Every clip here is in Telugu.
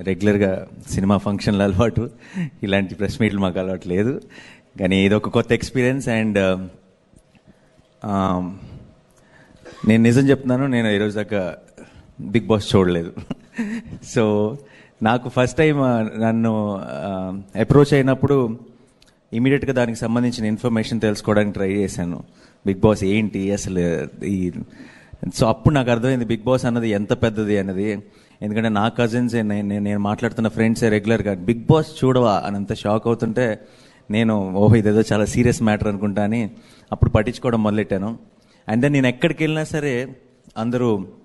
రెగ్యులర్గా సినిమా ఫంక్షన్లు అలవాటు ఇలాంటి ప్రెస్ మీట్లు మాకు అలవాటు లేదు కానీ ఇది ఒక కొత్త ఎక్స్పీరియన్స్ అండ్ నేను నిజం చెప్తున్నాను నేను ఈరోజు దాకా బిగ్ బాస్ చూడలేదు సో నాకు ఫస్ట్ టైం నన్ను అప్రోచ్ అయినప్పుడు ఇమీడియట్గా దానికి సంబంధించిన ఇన్ఫర్మేషన్ తెలుసుకోవడానికి ట్రై చేశాను బిగ్ బాస్ ఏంటి అసలు ఈ సో అప్పుడు నాకు అర్థమైంది బిగ్ బాస్ అన్నది ఎంత పెద్దది అన్నది ఎందుకంటే నా కజిన్స్ నేను నేను మాట్లాడుతున్న ఫ్రెండ్సే రెగ్యులర్గా బిగ్ బాస్ చూడవా అని అంత షాక్ అవుతుంటే నేను ఓహో ఇదేదో చాలా సీరియస్ మ్యాటర్ అనుకుంటా అని అప్పుడు పట్టించుకోవడం మొదలెట్టాను అండ్ దెన్ నేను ఎక్కడికి వెళ్ళినా సరే అందరూ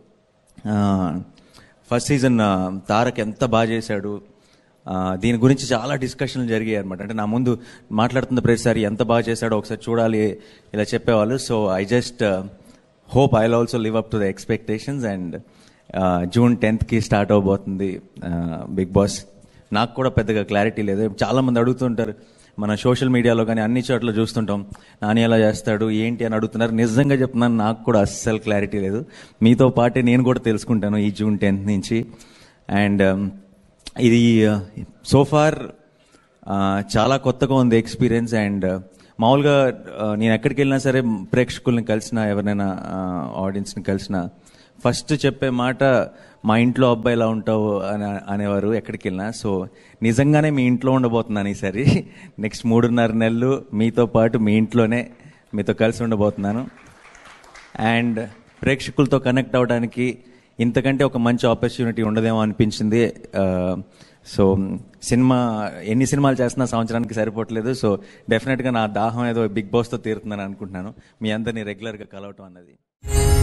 ఫస్ట్ సీజన్ తారక్ ఎంత బాగా చేశాడు ఆ, దీని గురించి చాలా డిస్కషన్లు జరిగాయి అనమాట అంటే నా ముందు మాట్లాడుతున్న ప్రతిసారి ఎంత బాగా చేశాడో ఒకసారి చూడాలి ఇలా చెప్పేవాళ్ళు so I just hope I also live up to the expectations and June టెన్త్కి స్టార్ట్ అవబోతుంది బిగ్ బాస్ నాకు కూడా పెద్దగా క్లారిటీ లేదు చాలా మంది అడుగుతుంటారు మన సోషల్ మీడియాలో కానీ అన్ని చోట్ల చూస్తుంటాం నాని ఎలా చేస్తాడు ఏంటి అని అడుగుతున్నారు నిజంగా చెప్తున్నాను నాకు కూడా అస్సలు క్లారిటీ లేదు మీతో పాటే నేను కూడా తెలుసుకుంటాను ఈ జూన్ టెన్త్ నుంచి అండ్ ఇది సో ఫార్ చాలా కొత్తగా ఉంది ఎక్స్పీరియన్స్ అండ్ మామూలుగా ఆ, నేను ఎక్కడికి వెళ్ళినా సరే ప్రేక్షకుల్ని కలిసిన ఎవరినైనా ఆడియన్స్ని కలిసిన ఫస్ట్ చెప్పే మాట మా ఇంట్లో అబ్బాయి ఇలా ఉంటావు అని అనేవారు ఎక్కడికి వెళ్ళినా సో నిజంగానే మీ ఇంట్లో ఉండబోతున్నాను ఈసారి నెక్స్ట్ మూడున్నర నెలలు మీతో పాటు మీ ఇంట్లోనే మీతో కలిసి ఉండబోతున్నాను అండ్ ప్రేక్షకులతో కనెక్ట్ అవ్వడానికి ఇంతకంటే ఒక మంచి ఆపర్చునిటీ ఉండదేమో అనిపించింది సో సినిమా ఎన్ని సినిమాలు చేస్తున్నా సంవత్సరానికి సరిపోవట్లేదు సో డెఫినెట్గా నా దాహం ఏదో బిగ్ బాస్తో తీరుతుందని అనుకుంటున్నాను మీ అందరినీ రెగ్యులర్గా కలవటం అన్నది